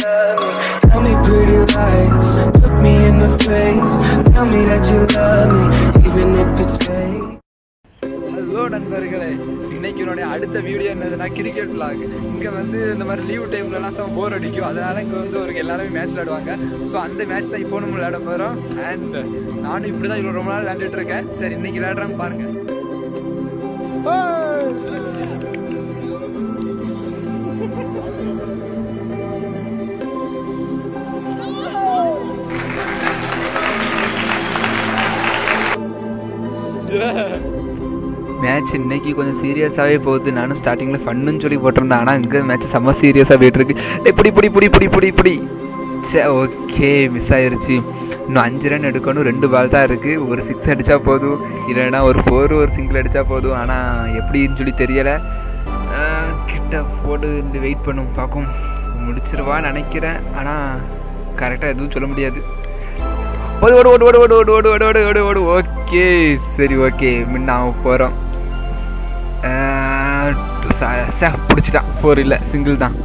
love me. Tell me pretty lies, look me in the face. Tell me that you love me, even if it's fake. Hello நண்பர்களே இன்னைக்கு என்னுடைய அடுத்த video என்னதுன்னா cricket vlog இங்கே வந்து இந்த மாதிரி லீவ் டைம்லலாம் செம்ம போர் அடிக்கும் அதனால இங்கே வந்து ஒரு எல்லாருமே மேட்ச் விளையாடுவாங்க ஸோ அந்த மேட்ச் தான் இப்போ நம்ம விளையாட போகிறோம் அண்ட் நானும் இப்படி தான் இவ்வளோ ரொம்ப நாள் விளையாண்டுட்டு இருக்கேன் சரி இன்னைக்கு விளையாடுறாங்க பாருங்க மேட்ச் இன்னைக்கு கொஞ்சம் சீரியஸாகவே போகுது நானும் ஸ்டார்டிங்கில் ஃபன்னுன்னு சொல்லி போட்டிருந்தேன் ஆனால் இங்கே மேட்ச் செம்ம சீரியஸாக போயிட்டு இருக்கு டேய், புடி புடி புடி புடி புடி புடி சே ஓகே மிஸ் ஆயிருச்சு இன்னும் அஞ்சு ரன் எடுக்கணும் ரெண்டு பால் தான் இருக்குது ஒரு சிக்ஸ் அடித்தா போதும் இல்லைன்னா ஒரு ஃபோர் ஒரு சிங்கிள் அடித்தா போதும் ஆனால் எப்படின்னு சொல்லி தெரியலை கிட்ட போட்டு இந்த வெயிட் பண்ணும் பார்க்கும் முடிச்சிருவான்னு நினைக்கிறேன் ஆனால் கரெக்டாக எதுவும் சொல்ல முடியாது ஓடு ஓடு ஓடு ஓடு ஓடு ஓடு ஓடு ஓடு ஓடு ஓடு ஓகே சரி ஓகே முன்ன போகிறோம் பிடிச்சிட்டான் ஃபோர் இல்லை சிங்கிள் தான்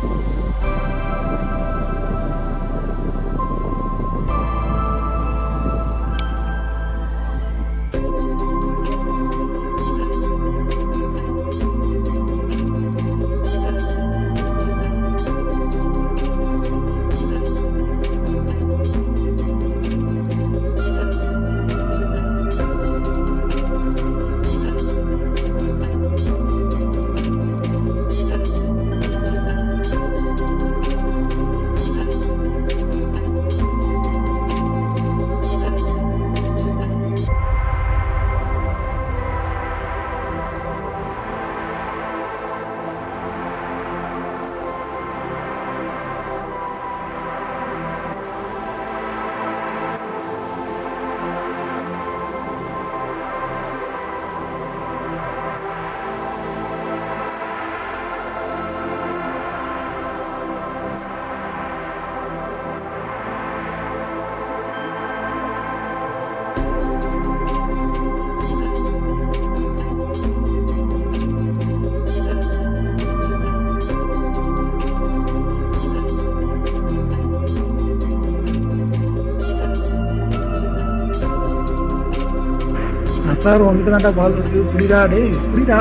சார் உங்ககிட்ட தான்டா பால் இருக்கு புரியுதா டேய் புரியுதா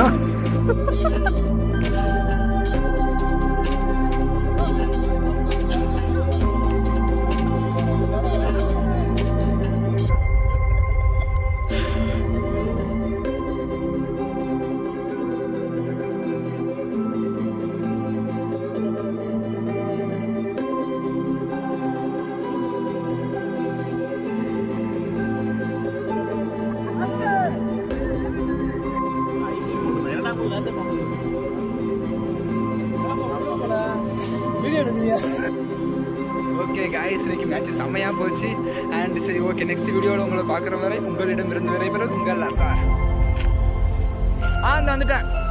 ஓகே காய்ஸ் இன்னைக்கு மேட்ச் செம்மையாக போச்சு அண்ட் சரி ஓகே நெக்ஸ்ட் வீடியோவில் உங்களை பார்க்குற வரை உங்களிடம் இருந்து விரைபெறும் உங்கள் சார் ஆ இந்த வந்துட்டேன்